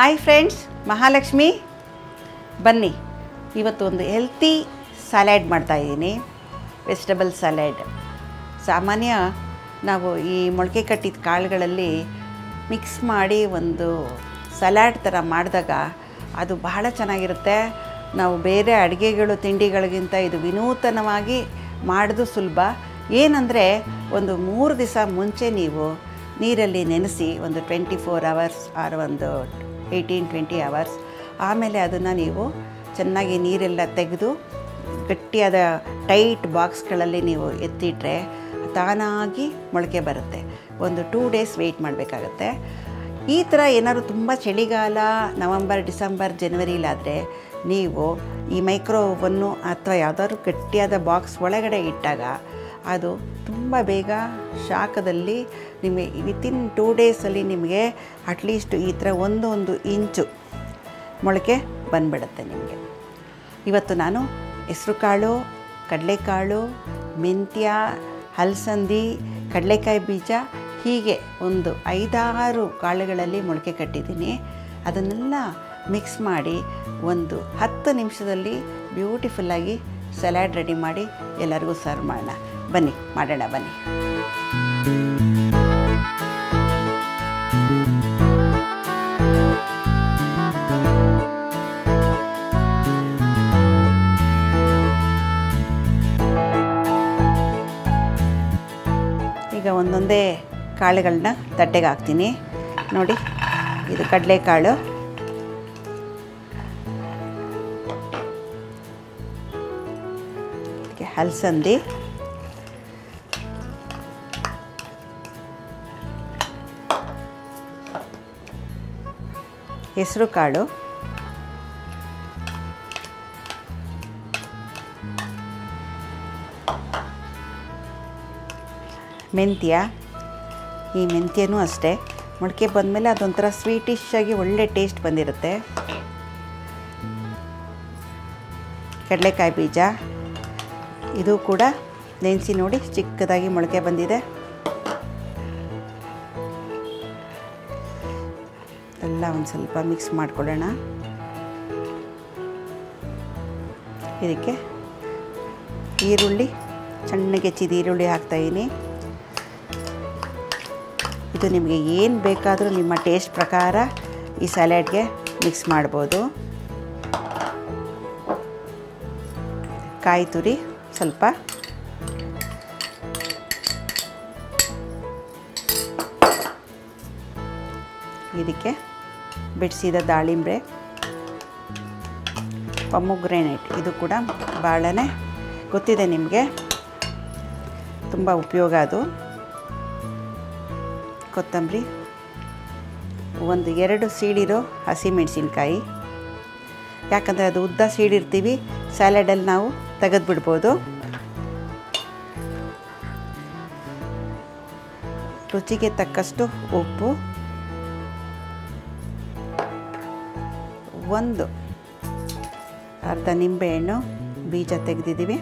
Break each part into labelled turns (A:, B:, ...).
A: hi friends Mahalakshmi ಬನ್ನಿ ಇವತ್ತು ಒಂದು ಹೆಲ್ತಿ ಸಲಾಡ್ ಮಾಡ್ತಾಯಿದ್ದೀನಿ ವೆಜಿಟಬಲ್ ಸಲಾಡ್ ಸಾಮಾನ್ಯ ನಾವು ಈ ಮೊಳಕೆ ಕಟ್ಟಿದ ಕಾಳುಗಳಲ್ಲಿ ಮಿಕ್ಸ್ ಮಾಡಿ ಒಂದು ಸಲಾಡ್ ಥರ ಮಾಡಿದಾಗ ಅದು ಬಹಳ ಚೆನ್ನಾಗಿರುತ್ತೆ ನಾವು ಬೇರೆ ಅಡುಗೆಗಳು ತಿಂಡಿಗಳಿಗಿಂತ ಇದು ವಿನೂತನವಾಗಿ ಮಾಡೋದು ಸುಲಭ ಏನಂದರೆ ಒಂದು ಮೂರು ದಿವಸ ಮುಂಚೆ ನೀವು ನೀರಲ್ಲಿ ನೆನೆಸಿ ಒಂದು ಟ್ವೆಂಟಿ ಫೋರ್ ಅವರ್ಸ್ ಆರ್ ಒಂದು ಏಯ್ಟೀನ್ ಟ್ವೆಂಟಿ ಅವರ್ಸ್ ಆಮೇಲೆ ಅದನ್ನು ನೀವು ಚೆನ್ನಾಗಿ ನೀರೆಲ್ಲ ತೆಗೆದು ಗಟ್ಟಿಯಾದ ಟೈಟ್ ಬಾಕ್ಸ್ಗಳಲ್ಲಿ ನೀವು ಎತ್ತಿಟ್ರೆ ತಾನಾಗಿ ಮೊಳಕೆ ಬರುತ್ತೆ ಒಂದು ಟೂ ಡೇಸ್ ವೆಯ್ಟ್ ಮಾಡಬೇಕಾಗತ್ತೆ ಈ ಥರ ಏನಾದ್ರು ತುಂಬ ಚಳಿಗಾಲ ನವಂಬರ್ ಡಿಸೆಂಬರ್ ಜನವರಿಲಾದರೆ ನೀವು ಈ ಮೈಕ್ರೋ ಓವನ್ನು ಅಥವಾ ಯಾವುದಾದ್ರು ಗಟ್ಟಿಯಾದ ಬಾಕ್ಸ್ ಒಳಗಡೆ ಇಟ್ಟಾಗ ಅದು ತುಂಬ ಬೇಗ ಶಾಖದಲ್ಲಿ ನಿಮಗೆ ವಿತಿನ್ ಟೂ ಡೇಸಲ್ಲಿ ನಿಮಗೆ ಅಟ್ಲೀಸ್ಟ್ ಈ ಥರ ಒಂದು ಒಂದು ಇಂಚು ಮೊಳಕೆ ಬಂದ್ಬಿಡುತ್ತೆ ನಿಮಗೆ ಇವತ್ತು ನಾನು ಹೆಸ್ರುಕಾಳು ಕಡಲೆಕಾಳು ಮೆಂತ್ಯ ಹಲಸಂದಿ ಕಡಲೆಕಾಯಿ ಬೀಜ ಹೀಗೆ ಒಂದು ಐದಾರು ಕಾಳುಗಳಲ್ಲಿ ಮೊಳಕೆ ಕಟ್ಟಿದ್ದೀನಿ ಅದನ್ನೆಲ್ಲ ಮಿಕ್ಸ್ ಮಾಡಿ ಒಂದು ಹತ್ತು ನಿಮಿಷದಲ್ಲಿ ಬ್ಯೂಟಿಫುಲ್ಲಾಗಿ ಸಲಾಡ್ ರೆಡಿ ಮಾಡಿ ಎಲ್ಲರಿಗೂ ಸರ್ವ್ ಮಾಡೋಣ ಬನ್ನಿ ಮಾಡೋಣ ಬನ್ನಿ ಈಗ ಒಂದೊಂದೇ ಕಾಳುಗಳನ್ನ ತಟ್ಟೆಗೆ ಹಾಕ್ತೀನಿ ನೋಡಿ ಇದು ಕಡಲೆಕಾಳು ಇದಕ್ಕೆ ಹಲಸಂದಿ ಹೆಸರು ಕಾಳು ಮೆಂತ್ಯ ಈ ಮೆಂತ್ಯನೂ ಅಷ್ಟೇ ಮೊಳಕೆ ಬಂದಮೇಲೆ ಅದೊಂಥರ ಸ್ವೀಟಿಶ್ ಆಗಿ ಒಳ್ಳೆ ಟೇಸ್ಟ್ ಬಂದಿರುತ್ತೆ ಕಡಲೆಕಾಯಿ ಬೀಜ ಇದು ಕೂಡ ನೆನೆಸಿ ನೋಡಿ ಚಿಕ್ಕದಾಗಿ ಮೊಳಕೆ ಬಂದಿದೆ ಎಲ್ಲ ಒಂದು ಸ್ವಲ್ಪ ಮಿಕ್ಸ್ ಮಾಡ್ಕೊಳ್ಳೋಣ ಇದಕ್ಕೆ ಈರುಳ್ಳಿ ಸಣ್ಣಗೆ ಹೆಚ್ಚಿದ ಈರುಳ್ಳಿ ಹಾಕ್ತಾಯಿದ್ದೀನಿ ಇದು ನಿಮಗೆ ಏನು ಬೇಕಾದರೂ ನಿಮ್ಮ ಟೇಸ್ಟ್ ಪ್ರಕಾರ ಈ ಸಲಾಡ್ಗೆ ಮಿಕ್ಸ್ ಮಾಡ್ಬೋದು ಕಾಯಿ ತುರಿ ಸ್ವಲ್ಪ ಇದಕ್ಕೆ ಬಿಡಿಸಿದ ದಾಳಿಂಬೆ ಪಮ್ಮುಗ್ರೆನೇಟ್ ಇದು ಕೂಡ ಭಾಳನೇ ಗೊತ್ತಿದೆ ನಿಮಗೆ ತುಂಬ ಉಪಯೋಗ ಅದು ಕೊತ್ತಂಬರಿ ಒಂದು ಎರಡು ಸೀಳಿರೋ ಹಸಿಮೆಣಸಿನ್ಕಾಯಿ ಯಾಕಂದರೆ ಅದು ಉದ್ದ ಸೀಳಿರ್ತೀವಿ ಸ್ಯಾಲಡಲ್ಲಿ ನಾವು ತೆಗೆದುಬಿಡ್ಬೋದು ರುಚಿಗೆ ತಕ್ಕಷ್ಟು ಉಪ್ಪು ಒಂದು ಅರ್ಧ ನಿಂಬೆಹಣ್ಣು ಬೀಜ ತೆಗೆದಿದ್ದೀವಿ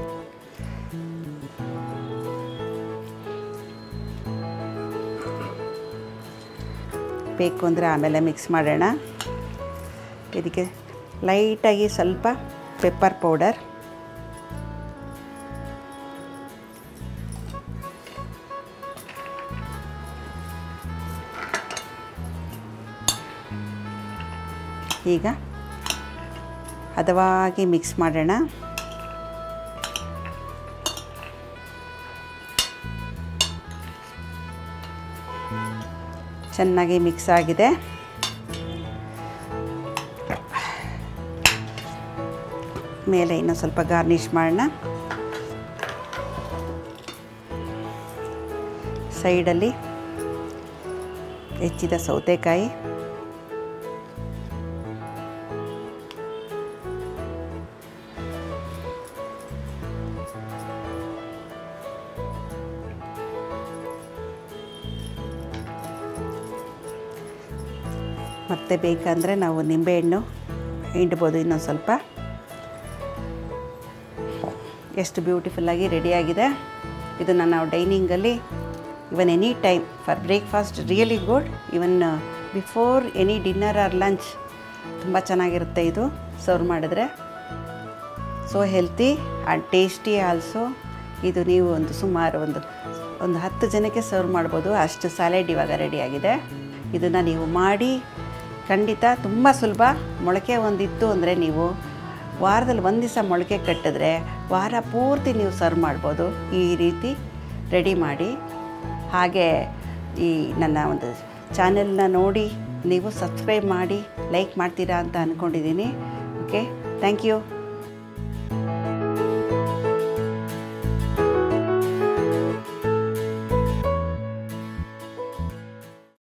A: ಬೇಕು ಅಂದರೆ ಆಮೇಲೆ ಮಿಕ್ಸ್ ಮಾಡೋಣ ಇದಕ್ಕೆ ಲೈಟಾಗಿ ಸ್ವಲ್ಪ ಪೆಪ್ಪರ್ ಪೌಡರ್ ಈಗ ಹದವಾಗಿ ಮಿಕ್ಸ್ ಮಾಡೋಣ ಚೆನ್ನಾಗಿ ಮಿಕ್ಸ್ ಆಗಿದೆ ಮೇಲೆ ಇನ್ನೂ ಸ್ವಲ್ಪ ಗಾರ್ನಿಷ್ ಮಾಡೋಣ ಸೈಡಲ್ಲಿ ಹೆಚ್ಚಿದ ಸೌತೆಕಾಯಿ ಮತ್ತೆ ಬೇಕಂದರೆ ನಾವು ನಿಂಬೆಹಣ್ಣು ಹಿಂಡ್ಬೋದು ಇನ್ನೊಂದು ಸ್ವಲ್ಪ ಎಷ್ಟು ಬ್ಯೂಟಿಫುಲ್ಲಾಗಿ ರೆಡಿಯಾಗಿದೆ ಇದನ್ನು ನಾವು ಡೈನಿಂಗಲ್ಲಿ even any time for breakfast really good even before any dinner or lunch ತುಂಬ ಚೆನ್ನಾಗಿರುತ್ತೆ ಇದು ಸರ್ವ್ ಮಾಡಿದ್ರೆ so healthy and tasty also ಇದು ನೀವು ಒಂದು ಸುಮಾರು ಒಂದು ಒಂದು ಹತ್ತು ಜನಕ್ಕೆ ಸರ್ವ್ ಮಾಡ್ಬೋದು ಅಷ್ಟು ಸ್ಯಾಲೆಡ್ ಇವಾಗ ರೆಡಿಯಾಗಿದೆ ಇದನ್ನು ನೀವು ಮಾಡಿ ಖಂಡಿತ ತುಂಬ ಸುಲಭ ಮೊಳಕೆ ಒಂದಿತ್ತು ಅಂದರೆ ನೀವು ವಾರದಲ್ಲಿ ಒಂದು ದಿವಸ ಮೊಳಕೆ ಕಟ್ಟಿದ್ರೆ ವಾರ ಪೂರ್ತಿ ನೀವು ಸರ್ವ್ ಮಾಡ್ಬೋದು ಈ ರೀತಿ ರೆಡಿ ಮಾಡಿ ಹಾಗೆ ಈ ನನ್ನ ಒಂದು ಚಾನೆಲ್ನ ನೋಡಿ ನೀವು ಸಬ್ಸ್ಕ್ರೈಬ್ ಮಾಡಿ ಲೈಕ್ ಮಾಡ್ತೀರಾ ಅಂತ ಅಂದ್ಕೊಂಡಿದ್ದೀನಿ ಓಕೆ ಥ್ಯಾಂಕ್ ಯು